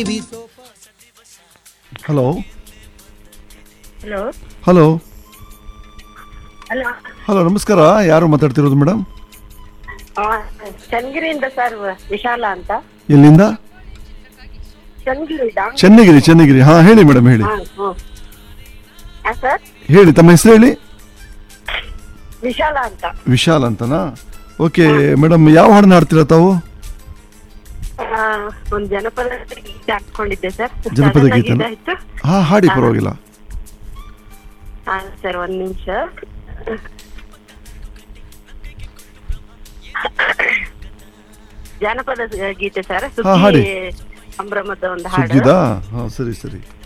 Hello hello hello hello hello ನಮಸ್ಕಾರ ಯಾರು ಮಾತಾಡ್ತಿರೋದು ಮೇಡಮ್ ಚನ್ನಗಿರಿಯಿಂದ ಸರ್ ವಿಶಾಲ ಅಂತ ಎಲ್ಲಿಂದ ಚನ್ನಗಿರಿ ಡಾಂಗ್ ಚೆನ್ನಗಿರಿ ಚೆನ್ನಗಿರಿ ಹಾ ಹೇಳಿ ಮೇಡಮ್ ಹೇಳಿ ಹಾ, ಹ್ಮ್. ಹಾ ಸರ್ ಹೇಳಿ ತಮ್ಮ ಹೆಸರು ಹೇಳಿ ವಿಶಾಲ ಅಂತ ವಿಶಾಲ್ ಅಂತನಾ ಓಕೆ ಮೇಡಮ್ ಯಾವ ಹಾಡನ್ನ ಹಾಡ್ತೀರಾ ತಾವು ಆ, ಒಂದ್ ಜನಪದ ಗೀತೆ ಹಾಕೊಂಡಿದ್ದೆ ಸರ್ ಜನಪದ Sudden ಆಗಿ ಗೀತೆನಾ? ಇದಾಯ್ತು. ಹಾ ಹಾಡಿ ಪರವಾಗಿಲ್ಲ ಹಾ ಸರ್ ಒಂದ್ ನಿಮಿಷ ಜನಪದ ಗೀತೆ ಸರ್ ಹಾ, ಹಾಡಿ. ಸುಗ್ಗಿ ಸಂಭ್ರಮದ ಒಂದು ಹಾಡು ಸುಗ್ಗಿದಾ ಹಾ ಸರಿ ಸರಿ